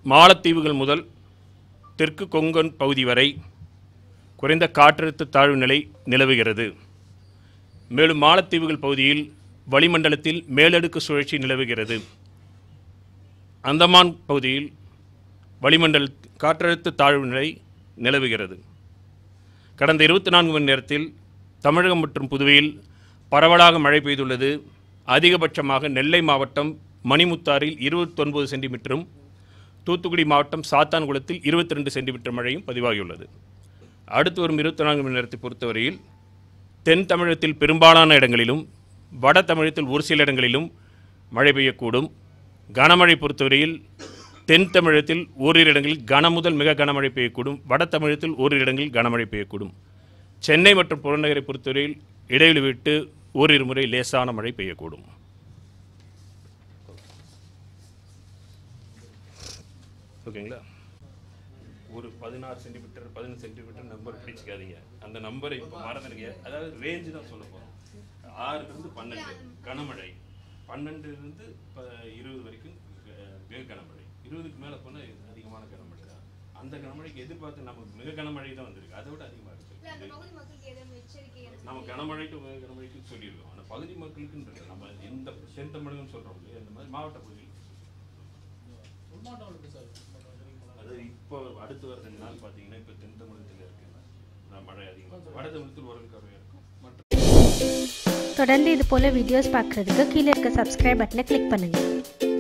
மாலத்தீவுகள் முதல் தெற்கு கொங்கன் பகுதி வரை குறைந்த காற்றழுத்த தாழ்வு நிலை நிலவுகிறது மேலும் மாலத்தீவுகள் பகுதியில் வளிமண்டலத்தில் மேலடுக்கு சுழற்சி நிலவுகிறது அந்தமான் பகுதியில் வளிமண்டல காற்றழுத்த தாழ்வு நிலை நிலவுகிறது கடந்த இருபத்தி நான்கு மணி நேரத்தில் தமிழகம் மற்றும் புதுவையில் பரவலாக மழை பெய்துள்ளது அதிகபட்சமாக நெல்லை மாவட்டம் மணிமுத்தாறில் இருபத்தொன்பது சென்டிமீட்டரும் தூத்துக்குடி மாவட்டம் சாத்தான்குளத்தில் இருபத்தி ரெண்டு சென்டிமீட்டர் மழையும் பதிவாகியுள்ளது அடுத்து வரும் இருபத்தி நான்கு மணி நேரத்தை பொறுத்தவரையில் தென் தமிழகத்தில் பெரும்பாலான இடங்களிலும் வட தமிழகத்தில் ஒரு சில இடங்களிலும் மழை பெய்யக்கூடும் கனமழை பொறுத்தவரையில் தென் தமிழகத்தில் ஓரிரு இடங்களில் கன முதல் மிக கனமழை பெய்யக்கூடும் வட தமிழகத்தில் ஓரிரு இடங்களில் கனமழை பெய்யக்கூடும் சென்னை மற்றும் புறநகரை பொறுத்தவரையில் இடைவெளி விட்டு ஓரிரு முறை லேசான மழை பெய்யக்கூடும் ஓகேங்களா ஒரு பதினாறு சென்டிமீட்டர் பதினஞ்சு சென்டிமீட்டர் நம்பர் பிடிச்சிக்காதீங்க அந்த நம்பரை இப்போ மறந்துடுங்க அதாவது ரேஞ்சு தான் சொல்ல போகிறோம் ஆறுலேருந்து பன்னெண்டு கனமழை பன்னெண்டுலேருந்து இப்போ இருபது வரைக்கும் அஹ், மிக கனமழை இருபதுக்கு மேலே போனால் அதிகமான கனமழை தான் அந்த கனமழைக்கு எதிர்பார்த்து நமக்கு மிக கனமழை தான் வந்திருக்கு அதை விட அதிகமாக இல்ல அந்த இருக்குது பகுதி மக்களுக்கு ஏதாவது எச்சரிக்கை எனக்கு நம்ம கனமழைக்கு மிக கனமழைக்கு சொல்லியிருக்கோம் ஆனால் பகுதி மக்களுக்குன்னு இருக்கு நம்ம இந்த தென் தமிழகம் சொல்கிறோம் இல்லையா இந்த மாதிரி மாவட்ட பகுதிகள் அது இப்போ அடுத்து வர ரெண்டு நாள் பார்த்தீங்கன்னா இப்போ தென் தமிழகத்தில் இருக்கு நான் மழை அதிகமாக வட தமிழகத்தில் ஓரளவு கம்மியாக இருக்கும் மற்ற தொடர்ந்து இது போல வீடியோஸ் பார்க்குறதுக்கு கீழே இருக்க சப்ஸ்கிரைப் பட்டனை கிளிக் பண்ணுங்கள்